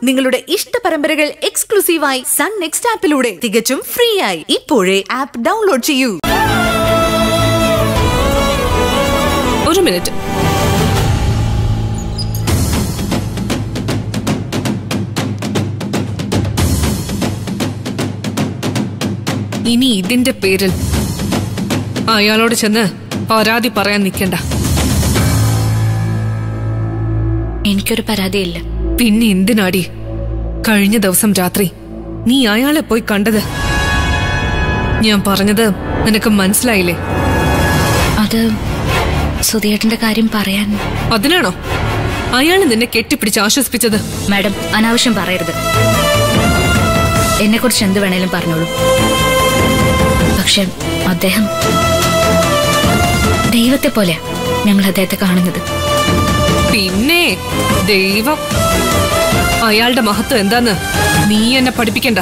നിങ്ങളുടെ ഇഷ്ട പരമ്പരകൾ എക്സ്ക്ലൂസീവായി സൺ നെക്സ്റ്റ് ആപ്പിലൂടെ തികച്ചും ഫ്രീ ആയി ഇപ്പോഴേ ആപ്പ് ഡൗൺലോഡ് ചെയ്യൂ ഒരു മിനിറ്റ് ഇനി ഇതിന്റെ പേരിൽ അയാളോട് ചെന്ന് പരാതി പറയാൻ നിൽക്കണ്ട എനിക്കൊരു പരാതിയില്ല പിന്നെ എന്തിനാടി കഴിഞ്ഞ ദിവസം രാത്രി നീ അയാളെ പോയി കണ്ടത് ഞാൻ പറഞ്ഞത് നിനക്ക് മനസ്സിലായില്ലേ അത് സുധിയേട്ടന്റെ കാര്യം പറയാൻ അതിനാണോ അയാൾ നിന്നെ കെട്ടിപ്പിടിച്ച് ആശ്വസിപ്പിച്ചത് മാഡം അനാവശ്യം പറയരുത് എന്നെ കുറിച്ച് എന്ത് വേണേലും പറഞ്ഞോളൂ പക്ഷെ അദ്ദേഹം ദൈവത്തെ പോലെ ഞങ്ങൾ അദ്ദേഹത്തെ കാണുന്നത് പിന്നെ ദൈവം അയാളുടെ മഹത്വം എന്താന്ന് നീ എന്നെ പഠിപ്പിക്കണ്ട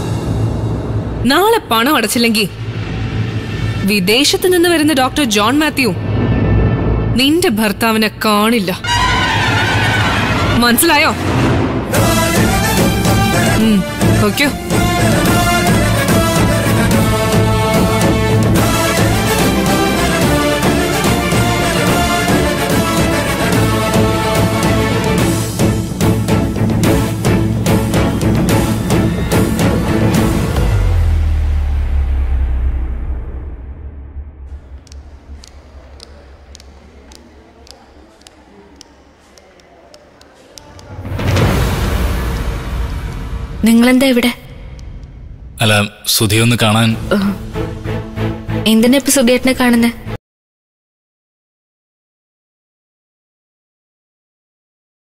നാളെ പണം അടച്ചില്ലെങ്കിൽ വിദേശത്ത് നിന്ന് വരുന്ന ഡോക്ടർ ജോൺ മാത്യു നിന്റെ ഭർത്താവിനെ കാണില്ല മനസ്സിലായോ ഉം, ഓക്കോ നിങ്ങളെന്താ ഇവിടെ അല്ല സുധി ഒന്ന് കാണാൻ എന്തിനാ ഇപ്പൊ സുധിയേട്ടനെ കാണുന്നത്